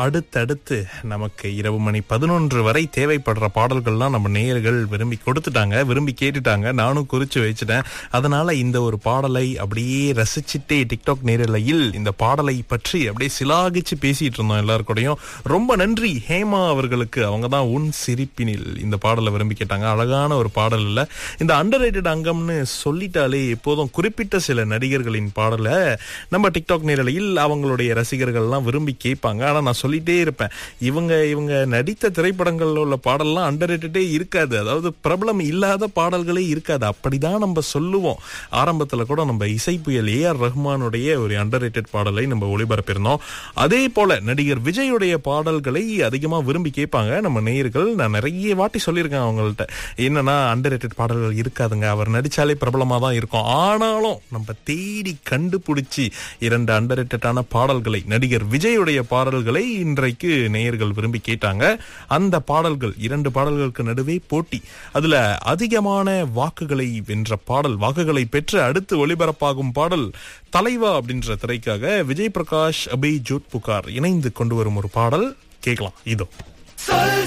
அடுத்தடுத்து நமக்கு இரவு மணி பதினொன்று வரை தேவைப்படுற பாடல்கள்லாம் நம்ம நேயர்கள் விரும்பி கொடுத்துட்டாங்க விரும்பி கேட்டுட்டாங்க நானும் குறிச்சு வச்சுட்டேன் அதனால இந்த ஒரு பாடலை அப்படியே ரசிச்சுட்டே டிக்டாக் நேரலையில் இந்த பாடலை பற்றி அப்படியே சிலாகிச்சு பேசிட்டு இருந்தோம் எல்லாருக்கூடையும் ரொம்ப நன்றி ஹேமா அவர்களுக்கு அவங்க தான் உன் சிரிப்பினில் இந்த பாடலை விரும்பி கேட்டாங்க அழகான ஒரு பாடல் இல்ல இந்த அண்டர் அங்கம்னு சொல்லிட்டாலே எப்போதும் குறிப்பிட்ட சில நடிகர்களின் பாடலை நம்ம டிக்டாக் நேரலையில் அவங்களுடைய ரசிகர்கள்லாம் விரும்பி கேட்பாங்க ஆனா நான் சொல்லிட்டே இருப்பேன் இவங்க இவங்க நடித்த திரைப்படங்கள்ல உள்ள பாடல்லாம் அண்டர் இருக்காது அதாவது பிரபலம் இல்லாத பாடல்களே இருக்காது அப்படிதான் நம்ம சொல்லுவோம் ஆரம்பத்துல கூட நம்ம இசை புயல் ஏ ஆர் ரஹ்மானுடைய ஒரு அண்டர் பாடலை நம்ம ஒளிபரப்பியிருந்தோம் அதே போல நடிகர் விஜயுடைய பாடல்களை அதிகமா விரும்பி கேட்பாங்க நம்ம நேயர்கள் நான் நிறைய வாட்டி சொல்லியிருக்கேன் அவங்கள்ட்ட என்னன்னா அண்டர் பாடல்கள் இருக்காதுங்க அவர் நடிச்சாலே பிரபலமா தான் இருக்கும் ஆனாலும் நம்ம தேடி கண்டுபிடிச்சி இரண்டு அண்டர் பாடல்களை நடிகர் விஜயுடைய பாடல்களை இன்றைக்கு நேயர்கள் விரும்பி கேட்டாங்க அந்த பாடல்கள் இரண்டு பாடல்களுக்கு நடுவே போட்டி அதுல அதிகமான வாக்குகளை வென்ற பாடல் வாக்குகளை பெற்று அடுத்து ஒளிபரப்பாகும் பாடல் தலைவா அப்படின்ற திரைக்காக விஜய் பிரகாஷ் அபய் ஜோத் புகார் இணைந்து கொண்டு வரும் ஒரு பாடல் கேட்கலாம் இதோ